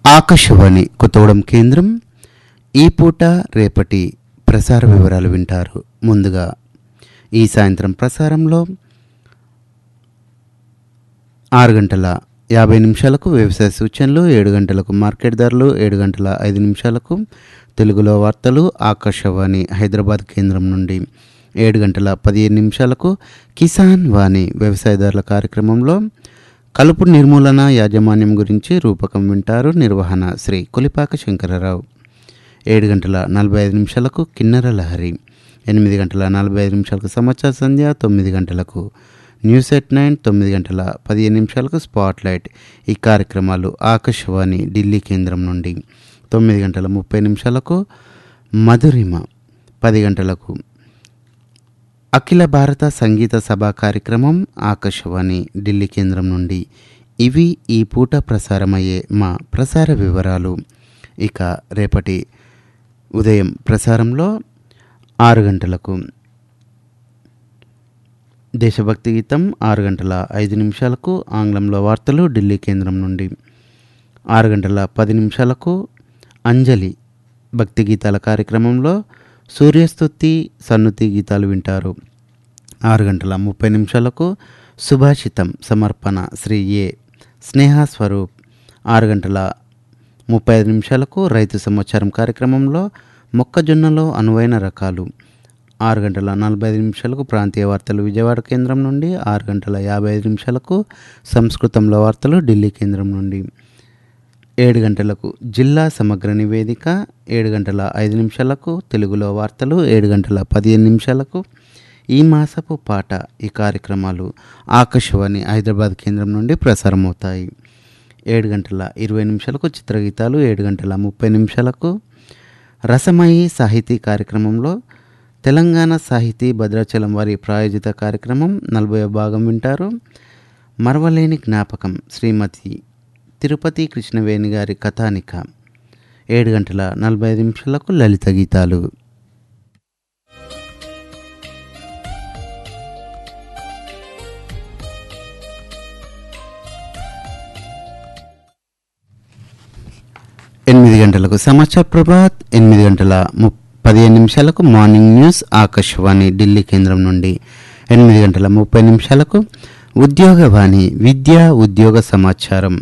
ఆకాశవాణి కొత్తగూడెం కేంద్రం ఈ పూట రేపటి ప్రసార వివరాలు వింటారు ముందుగా ఈ సాయంత్రం ప్రసారంలో ఆరు గంటల యాభై నిమిషాలకు వ్యవసాయ సూచనలు ఏడు గంటలకు మార్కెట్ ధరలు ఏడు గంటల ఐదు నిమిషాలకు తెలుగులో వార్తలు ఆకాశవాణి హైదరాబాద్ కేంద్రం నుండి ఏడు గంటల పదిహేను నిమిషాలకు కిసాన్ వాణి వ్యవసాయదారుల కార్యక్రమంలో కలుపు నిర్మూలన యాజమాన్యం గురించి రూపకం వింటారు నిర్వహణ శ్రీ కొలిపాక శంకరరావు ఏడు గంటల నలభై ఐదు నిమిషాలకు కిన్నెర లహరి ఎనిమిది గంటల నలభై ఐదు నిమిషాలకు సమాచార సంధ్య తొమ్మిది గంటలకు న్యూస్ ఎట్ నైన్ తొమ్మిది గంటల పదిహేను నిమిషాలకు స్పాట్ లైట్ ఈ కార్యక్రమాలు ఆకాశవాణి ఢిల్లీ కేంద్రం నుండి తొమ్మిది గంటల ముప్పై నిమిషాలకు మధురిమ పది గంటలకు అఖిల భారత సంగీత సభ కార్యక్రమం ఆకాశవాణి ఢిల్లీ కేంద్రం నుండి ఇవి ఈ పూట ప్రసారమయ్యే మా ప్రసార వివరాలు ఇక రేపటి ఉదయం ప్రసారంలో ఆరు గంటలకు దేశభక్తి గీతం ఆరు గంటల ఐదు నిమిషాలకు ఆంగ్లంలో వార్తలు ఢిల్లీ కేంద్రం నుండి ఆరు గంటల పది నిమిషాలకు అంజలి భక్తి గీతాల కార్యక్రమంలో సూర్యస్తుతి సన్నుతి గీతాలు వింటారు ఆరు గంటల ముప్పై నిమిషాలకు సుభాషితం సమర్పణ శ్రీ ఏ స్నేహ స్వరూప్ ఆరు గంటల ముప్పై ఐదు నిమిషాలకు రైతు సమాచారం కార్యక్రమంలో మొక్కజొన్నలో అనువైన రకాలు ఆరు గంటల నలభై ఐదు నిమిషాలకు ప్రాంతీయ వార్తలు విజయవాడ కేంద్రం నుండి ఆరు గంటల యాభై ఐదు నిమిషాలకు సంస్కృతంలో వార్తలు ఢిల్లీ కేంద్రం నుండి ఏడు గంటలకు జిల్లా సమగ్ర నివేదిక ఏడు గంటల ఐదు నిమిషాలకు తెలుగులో వార్తలు ఏడు గంటల పదిహేను నిమిషాలకు ఈ మాసపు పాట ఈ కార్యక్రమాలు ఆకాశవాణి హైదరాబాద్ కేంద్రం నుండి ప్రసారమవుతాయి ఏడు గంటల ఇరవై నిమిషాలకు చిత్రగీతాలు ఏడు గంటల ముప్పై నిమిషాలకు రసమయి సాహితీ కార్యక్రమంలో తెలంగాణ సాహితీ భద్రాచలం వారి ప్రాయోజిత కార్యక్రమం నలభై భాగం వింటారు మరవలేని జ్ఞాపకం శ్రీమతి తిరుపతి కృష్ణవేణి గారి కథానిక ఏడు గంటల నలభై ఐదు నిమిషాలకు లలిత గీతాలు ఎనిమిది గంటలకు సమాచార్ ప్రభాత్ ఎనిమిది గంటల ము పదిహేను నిమిషాలకు మార్నింగ్ న్యూస్ ఆకాశవాణి ఢిల్లీ కేంద్రం నుండి ఎనిమిది గంటల ముప్పై నిమిషాలకు ఉద్యోగవాణి విద్యా ఉద్యోగ సమాచారం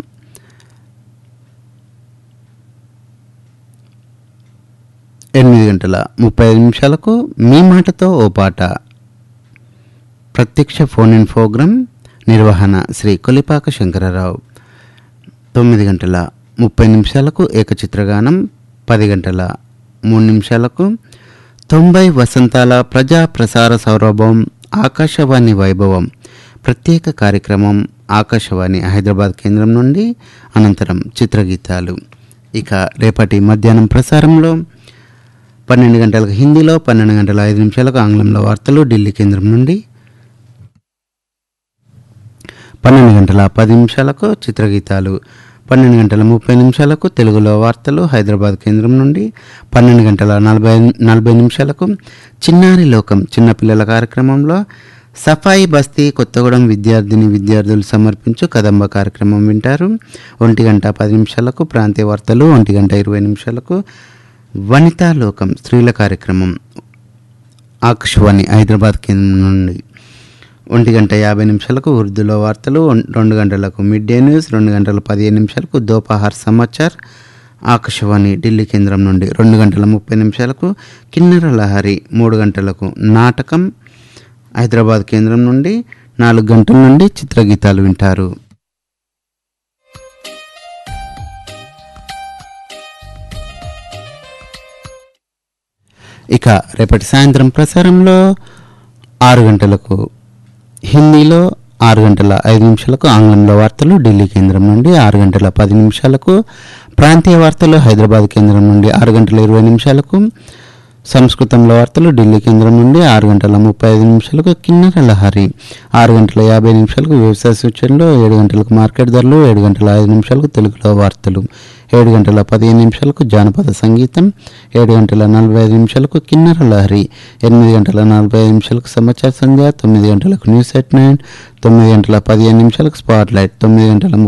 ఎనిమిది గంటల ముప్పై ఐదు నిమిషాలకు మీ మాటతో ఓ పాట ప్రత్యక్ష ఫోన్ ఇన్ ప్రోగ్రాం నిర్వహణ శ్రీ కొలిపాక శంకరరావు తొమ్మిది గంటల ముప్పై నిమిషాలకు ఏకచిత్రగానం పది గంటల మూడు నిమిషాలకు తొంభై వసంతాల ప్రజా ప్రసార సౌరభం ఆకాశవాణి వైభవం ప్రత్యేక కార్యక్రమం ఆకాశవాణి హైదరాబాద్ కేంద్రం నుండి అనంతరం చిత్రగీతాలు ఇక రేపటి మధ్యాహ్నం ప్రసారంలో పన్నెండు గంటలకు హిందీలో పన్నెండు గంటల ఐదు నిమిషాలకు ఆంగ్లంలో వార్తలు ఢిల్లీ కేంద్రం నుండి పన్నెండు గంటల పది నిమిషాలకు చిత్రగీతాలు పన్నెండు గంటల ముప్పై నిమిషాలకు తెలుగులో వార్తలు హైదరాబాద్ కేంద్రం నుండి పన్నెండు గంటల నలభై నలభై నిమిషాలకు చిన్నారి లోకం చిన్నపిల్లల కార్యక్రమంలో సఫాయి బస్తీ కొత్తగూడెం విద్యార్థిని విద్యార్థులు సమర్పించు కదంబ కార్యక్రమం వింటారు ఒంటి గంట పది నిమిషాలకు ప్రాంతీయ వార్తలు ఒంటి గంట ఇరవై నిమిషాలకు వనితా లోకం స్త్రీల కార్యక్రమం ఆకాశవాణి హైదరాబాద్ కేంద్రం నుండి ఒంటి గంట యాభై నిమిషాలకు ఉర్దూలో వార్తలు ఒన్- రెండు గంటలకు మిడ్ డే న్యూస్ రెండు గంటల పదిహేను నిమిషాలకు దోపహార్ సమాచార్ ఆకాశవాణి ఢిల్లీ కేంద్రం నుండి రెండు గంటల ముప్పై నిమిషాలకు కిన్నెర లహరి మూడు గంటలకు నాటకం హైదరాబాద్ కేంద్రం నుండి నాలుగు గంటల నుండి చిత్రగీతాలు వింటారు ఇక రేపటి సాయంత్రం ప్రసారంలో ఆరు గంటలకు హిందీలో ఆరు గంటల ఐదు నిమిషాలకు ఆంగ్లంలో వార్తలు ఢిల్లీ కేంద్రం నుండి ఆరు గంటల పది నిమిషాలకు ప్రాంతీయ వార్తలు హైదరాబాద్ కేంద్రం నుండి ఆరు గంటల ఇరవై నిమిషాలకు సంస్కృతంలో వార్తలు ఢిల్లీ కేంద్రం నుండి ఆరు గంటల ముప్పై ఐదు నిమిషాలకు కిన్నెర లహరి ఆరు గంటల యాభై నిమిషాలకు వ్యవసాయ సూచనలు ఏడు గంటలకు మార్కెట్ ధరలు ఏడు గంటల ఐదు నిమిషాలకు తెలుగులో వార్తలు ఏడు గంటల పదిహేను నిమిషాలకు జానపద సంగీతం ఏడు గంటల నలభై ఐదు నిమిషాలకు కిన్నెర లహరి ఎనిమిది గంటల నలభై ఐదు నిమిషాలకు సమాచార సంధ్య తొమ్మిది గంటలకు న్యూస్ ఎట్ నైన్ తొమ్మిది గంటల పదిహేను నిమిషాలకు స్పాట్ లైట్ తొమ్మిది గంటల